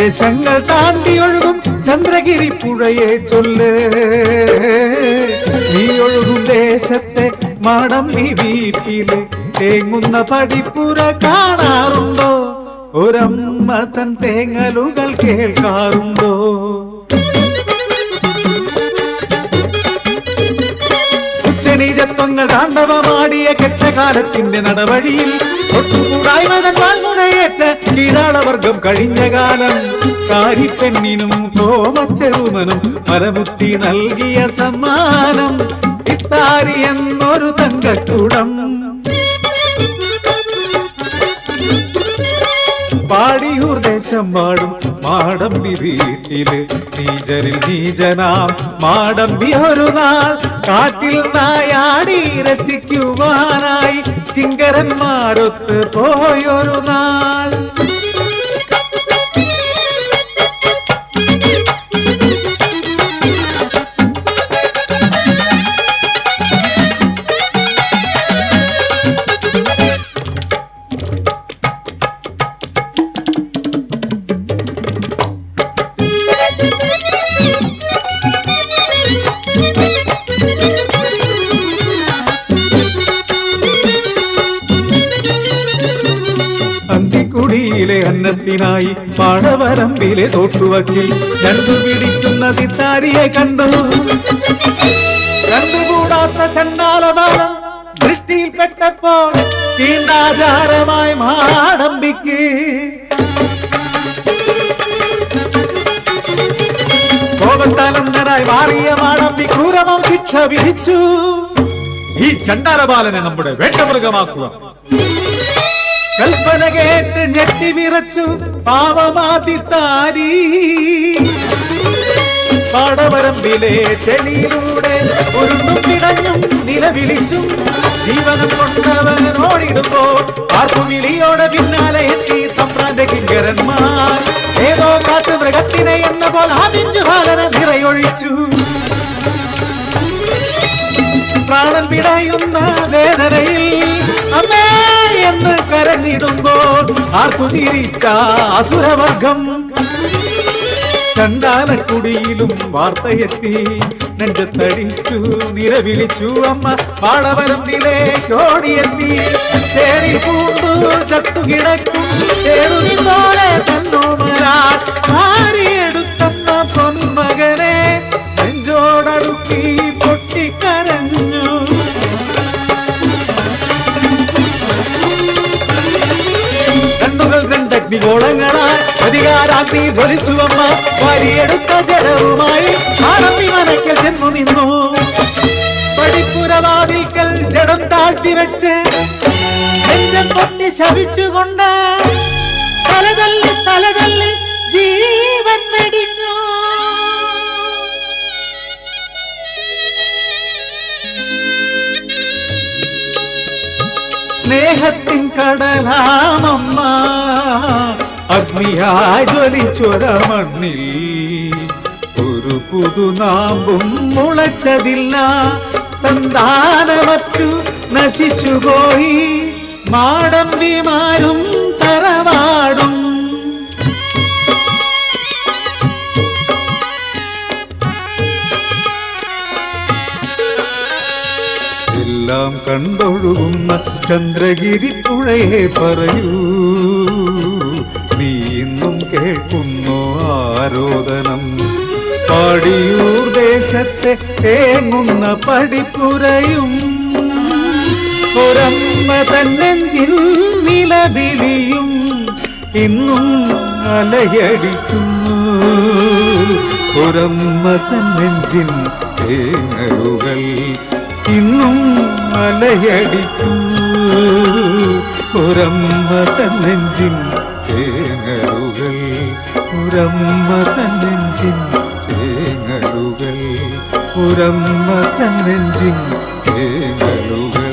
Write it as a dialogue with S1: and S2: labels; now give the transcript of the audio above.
S1: ദേശങ്ങൾ താണ്ടി ഒഴുകും ചന്ദ്രഗിരി പുഴയെ ചൊല്ല് നീ ഒഴുകും ദേശത്തെ മാടമ്പി വീട്ടില് തേങ്ങുന്ന പടിപ്പുര കാണാറുണ്ടോ ഒരമ്മ തൻ തേങ്ങലുകൾ കേൾക്കാറുണ്ടോ ഉച്ചനീചത്വങ്ങൾ താണ്ഡവമാടിയ കെട്ടകാലത്തിന്റെ നടവഴിയിൽ ഒട്ടുകൂടായ്മതൻ വാൽമുനയേറ്റ കീഴാളവർഗം കഴിഞ്ഞ കാലം കാരിപ്പെണ്ണിനും കോമച്ചെറുമനും മരമുത്തി നൽകിയ സമ്മാനം ഇത്താരി എന്നൊരു തങ്കക്കുടം പാടിയൂർ ദേശം പാടും മാടമ്പി വീട്ടില് നീജരിൽ നീജനാം മാടമ്പി ഒരു നാൾ കാട്ടിൽ നായാടി രസിക്കുവാനായി കിങ്കരന്മാരൊത്ത് പോയൊരു നാൾ അന്തിക്കുടിയിലെ അന്നത്തിനായി പാടവരമ്പിലെ തോട്ടുവക്കിൽ കണ്ടുപിടിക്കുന്ന തിത്താരിയെ കണ്ടു കണ്ടുകൂടാത്ത ചണ്ടാലമാനം ദൃഷ്ടിയിൽപ്പെട്ടപ്പോൾ തീണ്ടാചാരമായി മാടമ്പിക്ക് കോപത്താനന്ദനായി മാറിയ മാടമ്പി ക്രൂരമം ശിക്ഷ വിധിച്ചു ഈ ചണ്ടാലബാലനെ നമ്മുടെ വേട്ടമൃഗമാക്കുക കൽപ്പന കേട്ട് ഞെട്ടി വിറച്ചു പാവമാതി താരി പാടവരമ്പിലെ ചെളിയിലൂടെ ഉരുണ്ടും പിടഞ്ഞും നിലവിളിച്ചും ജീവനം കൊണ്ടവൻ ഓടിടുമ്പോൾ ആർപ്പുവിളിയോടെ പിന്നാലെ എത്തി തമ്പ്രാന്റെ കിങ്കരന്മാർ ഏതോ കാട്ടുമൃഗത്തിനെ എന്ന പോലെ ആദിച്ചു ബാലന നിറയൊഴിച്ചു പ്രാണൻ പിടയുന്ന വേദനയിൽ അമ്മേ എന്ന് കരഞ്ഞിടുമ്പോൾ ആർത്തു ചിരിച്ച അസുരവർഗം ചണ്ടാലക്കുടിയിലും വാർത്തയെത്തി നെഞ്ചത്തടിച്ചു നിലവിളിച്ചു അമ്മ പാടവരമ്പിലേക്കോടിയെത്തി ചേരി പൂണ്ടു ചത്തുകിടക്കും ചേരുവിൻ പോലെ തന്നോമലാൽ മാറിയെടുത്തമ്മ പൊന്മകനെ നെഞ്ചോടടുക്കി പൊട്ടിക്കരഞ്ഞു കണ്ണുകൾ രണ്ടഗ്നിഗോളങ്ങളാൽ അധികാരാഗ്നി ധ്വനിച്ചുവമ്മ വരിയെടുത്ത ജഡവുമായി ആരമ്പി മനക്കൽ ചെന്നു നിന്നു പടിപ്പുരവാതിൽക്കൽ ജഡം താഴ്ത്തി വെച്ച് നെഞ്ചം പൊട്ടി ശപിച്ചുകൊണ്ട് തലതല്ലി തലതല്ലി ജീവൻ വെടിഞ്ഞു സ്നേഹത്തിൻ കടലാമമ്മ അഗ്നിയായി ജ്വലിച്ചൊര മണ്ണിൽ ഒരു പുതുനാമ്പും മുളച്ചതില്ല സന്താനമറ്റു നശിച്ചുപോയി മാടമ്പിമാരും തറവാടും എല്ലാം കണ്ടൊഴുകുന്ന ചന്ദ്രഗിരി പുഴയെ പറയൂ നീ ഇന്നും കേൾക്കുന്നു ആരോദനം പാടിയൂർ ദേശത്തെ തേങ്ങുന്ന പടിപ്പുരയും ഒരമ്മ തന്നെഞ്ചിൽ നിലവിളിയും ഇന്നും അലയടിക്കുന്നു ഒരമ്മ തന്നെഞ്ചിൻ തേങ്ങലുകൾ ഇന്നും അലയടിക്കുന്നു ഒരമ്മ തന്നെഞ്ചിൻ തേങ്ങലുകൾ ഒരമ്മ തന്നെഞ്ചിൻ തേങ്ങലുകൾ ഒരമ്മ തന്നെഞ്ചിൻ തേങ്ങലുകൾ